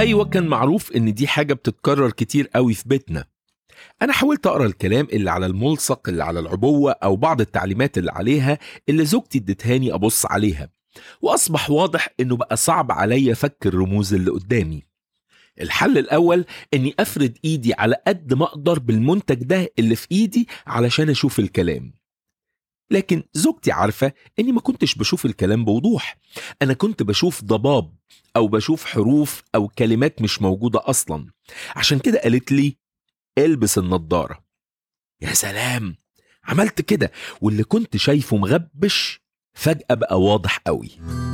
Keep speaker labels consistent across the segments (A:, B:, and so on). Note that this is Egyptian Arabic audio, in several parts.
A: أيوة كان معروف إن دي حاجة بتتكرر كتير قوي في بيتنا أنا حاولت أقرأ الكلام اللي على الملصق اللي على العبوة أو بعض التعليمات اللي عليها اللي زوجتي ادتهاني أبص عليها وأصبح واضح إنه بقى صعب عليا فك الرموز اللي قدامي الحل الأول إني أفرد إيدي على قد ما أقدر بالمنتج ده اللي في إيدي علشان أشوف الكلام لكن زوجتي عارفة إني ما كنتش بشوف الكلام بوضوح أنا كنت بشوف ضباب أو بشوف حروف أو كلمات مش موجودة أصلا عشان كده قالت لي البس النضارة يا سلام عملت كده واللي كنت شايفه مغبش فجأة بقى واضح قوي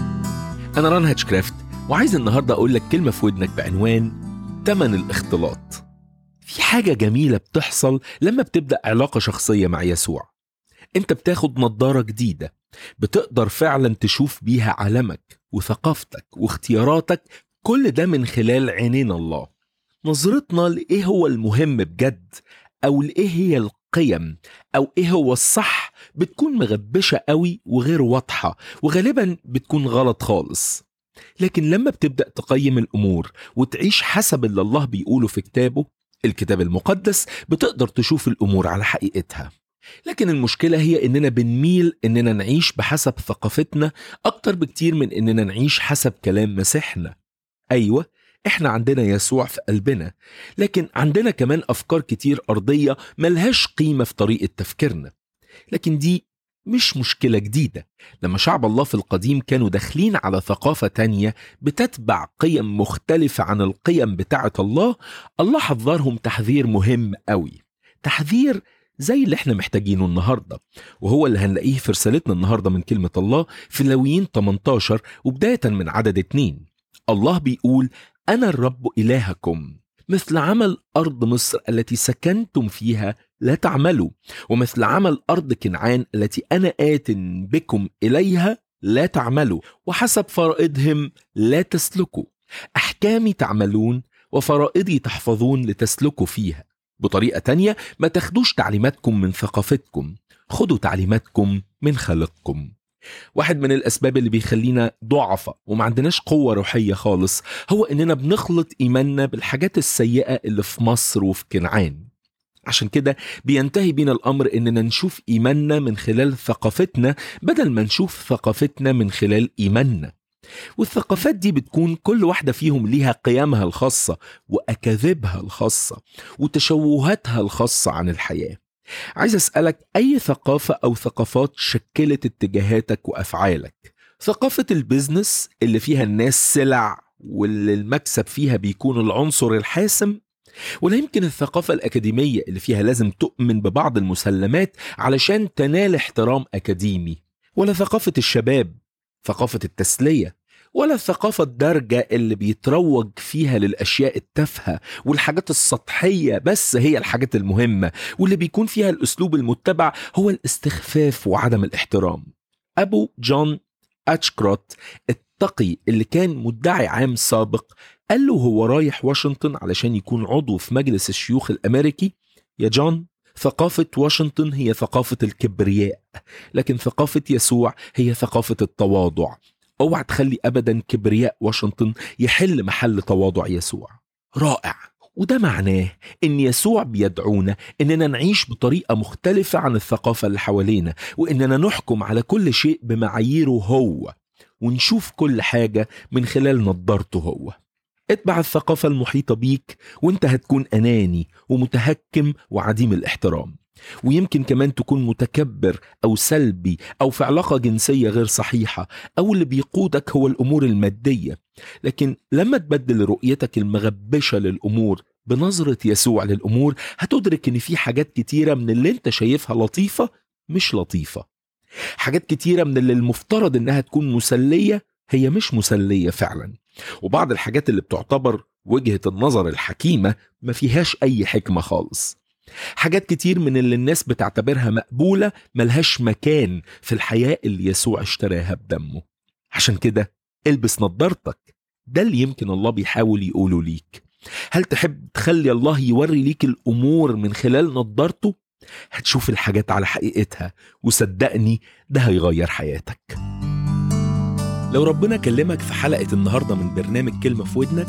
A: أنا ران هاتشكرافت وعايز النهاردة أقول لك كلمة في ودنك بعنوان تمن الاختلاط في حاجة جميلة بتحصل لما بتبدأ علاقة شخصية مع يسوع انت بتاخد نظارة جديدة بتقدر فعلا تشوف بيها عالمك وثقافتك واختياراتك كل ده من خلال عينين الله نظرتنا لإيه هو المهم بجد أو لإيه هي القيم أو إيه هو الصح بتكون مغبشة قوي وغير واضحة وغالبا بتكون غلط خالص لكن لما بتبدأ تقيم الأمور وتعيش حسب اللي الله بيقوله في كتابه الكتاب المقدس بتقدر تشوف الأمور على حقيقتها لكن المشكلة هي إننا بنميل إننا نعيش بحسب ثقافتنا أكتر بكتير من إننا نعيش حسب كلام مسيحنا أيوة إحنا عندنا يسوع في قلبنا لكن عندنا كمان أفكار كتير أرضية ملهاش قيمة في طريقة تفكيرنا لكن دي مش مشكلة جديدة لما شعب الله في القديم كانوا داخلين على ثقافة تانية بتتبع قيم مختلفة عن القيم بتاعة الله الله حذرهم تحذير مهم قوي تحذير زي اللي احنا محتاجينه النهارده وهو اللي هنلاقيه في رسالتنا النهارده من كلمه الله في لاويين 18 وبدايه من عدد 2 الله بيقول انا الرب الهكم مثل عمل ارض مصر التي سكنتم فيها لا تعملوا ومثل عمل ارض كنعان التي انا ات بكم اليها لا تعملوا وحسب فرائضهم لا تسلكوا احكامي تعملون وفرائضي تحفظون لتسلكوا فيها بطريقة تانية ما تاخدوش تعليماتكم من ثقافتكم خدوا تعليماتكم من خالقكم واحد من الأسباب اللي بيخلينا ضعفة وما عندناش قوة روحية خالص هو إننا بنخلط إيماننا بالحاجات السيئة اللي في مصر وفي كنعان عشان كده بينتهي بينا الأمر إننا نشوف إيماننا من خلال ثقافتنا بدل ما نشوف ثقافتنا من خلال إيماننا والثقافات دي بتكون كل واحدة فيهم ليها قيمها الخاصة وأكاذيبها الخاصة وتشوهاتها الخاصة عن الحياة عايز أسألك أي ثقافة أو ثقافات شكلت اتجاهاتك وأفعالك ثقافة البيزنس اللي فيها الناس سلع واللي المكسب فيها بيكون العنصر الحاسم ولا يمكن الثقافة الأكاديمية اللي فيها لازم تؤمن ببعض المسلمات علشان تنال احترام أكاديمي ولا ثقافة الشباب ثقافة التسلية ولا الثقافة الدارجة اللي بيتروج فيها للأشياء التافهة والحاجات السطحية بس هي الحاجات المهمة واللي بيكون فيها الأسلوب المتبع هو الاستخفاف وعدم الاحترام أبو جون أتشكروت التقي اللي كان مدعي عام سابق قال له هو رايح واشنطن علشان يكون عضو في مجلس الشيوخ الأمريكي يا جون ثقافة واشنطن هي ثقافة الكبرياء لكن ثقافة يسوع هي ثقافة التواضع اوعى تخلي ابدا كبرياء واشنطن يحل محل تواضع يسوع رائع وده معناه ان يسوع بيدعونا اننا نعيش بطريقه مختلفه عن الثقافه اللي حوالينا واننا نحكم على كل شيء بمعاييره هو ونشوف كل حاجه من خلال نظارته هو اتبع الثقافه المحيطه بيك وانت هتكون اناني ومتهكم وعديم الاحترام ويمكن كمان تكون متكبر او سلبي او في علاقه جنسيه غير صحيحه او اللي بيقودك هو الامور الماديه لكن لما تبدل رؤيتك المغبشه للامور بنظره يسوع للامور هتدرك ان في حاجات كتيره من اللي انت شايفها لطيفه مش لطيفه حاجات كتيره من اللي المفترض انها تكون مسليه هي مش مسليه فعلا وبعض الحاجات اللي بتعتبر وجهه النظر الحكيمه ما فيهاش اي حكمه خالص حاجات كتير من اللي الناس بتعتبرها مقبولة ملهاش مكان في الحياة اللي يسوع اشتراها بدمه عشان كده البس نظارتك ده اللي يمكن الله بيحاول يقوله ليك هل تحب تخلي الله يوري ليك الأمور من خلال نظارته؟ هتشوف الحاجات على حقيقتها وصدقني ده هيغير حياتك لو ربنا كلمك في حلقة النهاردة من برنامج كلمة في ودنك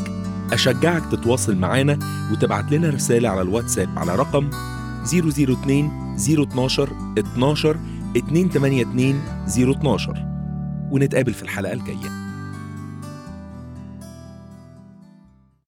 A: أشجعك تتواصل معانا وتبعت لنا رسالة على الواتساب على رقم 002 012 12 282 012 ونتقابل في الحلقة الجاية